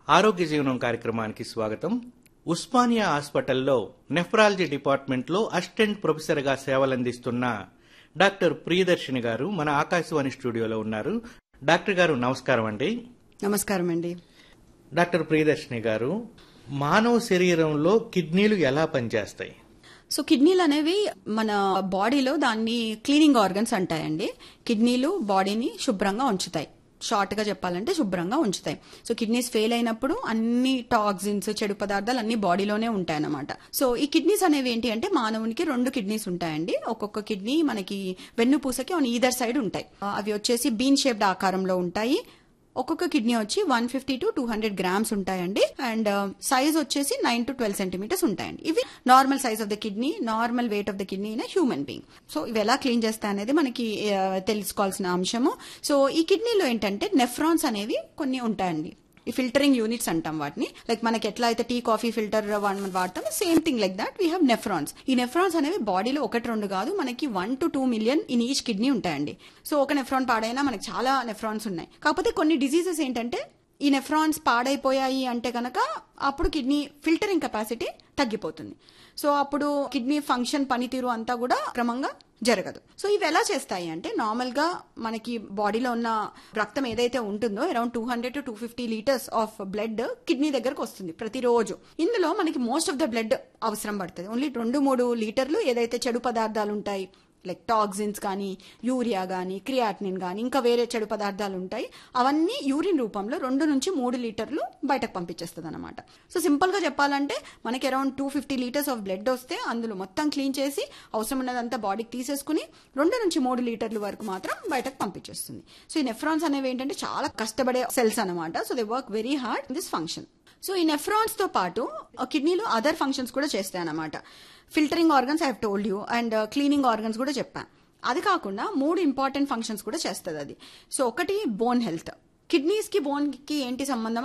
ఆరోగ్య జీవనం కార్యక్రమానికి స్వాగతం ఉస్మానియా హాస్పిటల్లో నెఫ్రాలజీ డిపార్ట్మెంట్లో అసిస్టెంట్ ప్రొఫెసర్గా సేవలందిస్తున్న డాక్టర్ ప్రియదర్శిని గారు మన ఆకాశవాణి స్టూడియోలో ఉన్నారు డాక్టర్ గారు నమస్కారం అండి నమస్కారం అండి డాక్టర్ ప్రియదర్శిని గారు మానవ శరీరంలో కిడ్నీలు ఎలా పనిచేస్తాయి సో కిడ్నీలు అనేవి మన బాడీలో దాన్ని క్లీనింగ్ ఆర్గన్స్ అంటాయండి కిడ్నీలు బాడీని శుభ్రంగా ఉంచుతాయి షార్ట్ గా చెప్పాలంటే శుభ్రంగా ఉంచుతాయి సో కిడ్నీస్ ఫెయిల్ అయినప్పుడు అన్ని టాక్సిన్స్ చెడు పదార్థాలు అన్ని బాడీలోనే ఉంటాయి అన్నమాట సో ఈ కిడ్నీస్ అనేవి ఏంటి అంటే మానవునికి రెండు కిడ్నీస్ ఉంటాయండి ఒక్కొక్క కిడ్నీ మనకి వెన్నుపూసకి ఆన్ ఈదర్ సైడ్ ఉంటాయి అవి వచ్చేసి బీన్ షేప్డ్ ఆకారంలో ఉంటాయి ఒక్కొక్క కిడ్నీ వచ్చి one fifty to two hundred grams ఉంటాయండి అండ్ సైజ్ వచ్చేసి నైన్ టు ట్వెల్వ్ సెంటీమీటర్స్ ఉంటాయండి ఇవి normal size of the kidney normal weight of the kidney in human being so ఇవి ఎలా క్లీన్ చేస్తాయి అనేది మనకి ఆ, తెలుసుకోవాల్సిన అంశము సో ఈ కిడ్నీలో ఏంటంటే నెఫ్రాన్స్ అనేవి కొన్ని ఉంటాయండి ఈ ఫిల్టరింగ్ యూనిట్స్ అంటాం వాటిని లైక్ మనకి ఎట్లా అయితే టీ కాఫీ ఫిల్టర్ వాడతాం same thing like that we have nephrons ఈ నెఫ్రాన్స్ అనేవి బాడీలో ఒకటి రెండు కాదు మనకి one to two million in each kidney ఉంటాయండి సో ఒక నెఫ్రాన్ పాడైనా మనకి చాలా నెఫ్రాన్స్ ఉన్నాయి కాకపోతే కొన్ని డిసీజెస్ ఏంటంటే ఈ నెఫ్రాన్స్ పాడైపోయాయి అంటే కనుక అప్పుడు కిడ్నీ ఫిల్టరింగ్ కెపాసిటీ తగ్గిపోతుంది సో అప్పుడు కిడ్నీ ఫంక్షన్ పనితీరు అంతా కూడా క్రమంగా జరగదు సో ఇవి ఎలా చేస్తాయి అంటే నార్మల్ గా మనకి బాడీలో ఉన్న రక్తం ఏదైతే ఉంటుందో around two hundred to two fifty litres of blood kidney దగ్గరకు వస్తుంది ప్రతిరోజు ఇందులో మనకి మోస్ట్ ఆఫ్ ద బ్లడ్ అవసరం పడుతుంది ఓన్లీ రెండు మూడు లీటర్లు ఏదైతే చెడు పదార్థాలు ఉంటాయి లైక్ టాక్సిన్స్ కానీ యూరియా కానీ క్రియాటినిన్ కానీ ఇంకా వేరే చెడు పదార్థాలు ఉంటాయి అవన్నీ యూరిన్ రూపంలో రెండు నుంచి మూడు లీటర్లు బయటకు పంపించేస్తుంది అనమాట సో సింపుల్ గా చెప్పాలంటే మనకి around two fifty litres of blood వస్తే అందులో మొత్తం క్లీన్ చేసి అవసరం ఉన్నదంతా బాడీకి తీసేసుకుని రెండు నుంచి మూడు లీటర్ల వరకు మాత్రం బయటకు పంపించేస్తుంది సో ఈ నెఫ్రాన్స్ అనేవి ఏంటంటే చాలా కష్టపడే సెల్స్ అనమాట so they work very hard this function so ఈ నెఫ్రాన్స్ తో పాటు కిడ్నీలో అదర్ ఫంక్షన్స్ కూడా చేస్తాయి అనమాట filtering organs I told you and cleaning organs కూడా చెప్పాను అది కాకుండా మూడు ఇంపార్టెంట్ ఫంక్షన్స్ కూడా చేస్తుంది అది సో ఒకటి బోన్ హెల్త్ కిడ్నీస్ కి బోన్ కి ఏంటి సంబంధం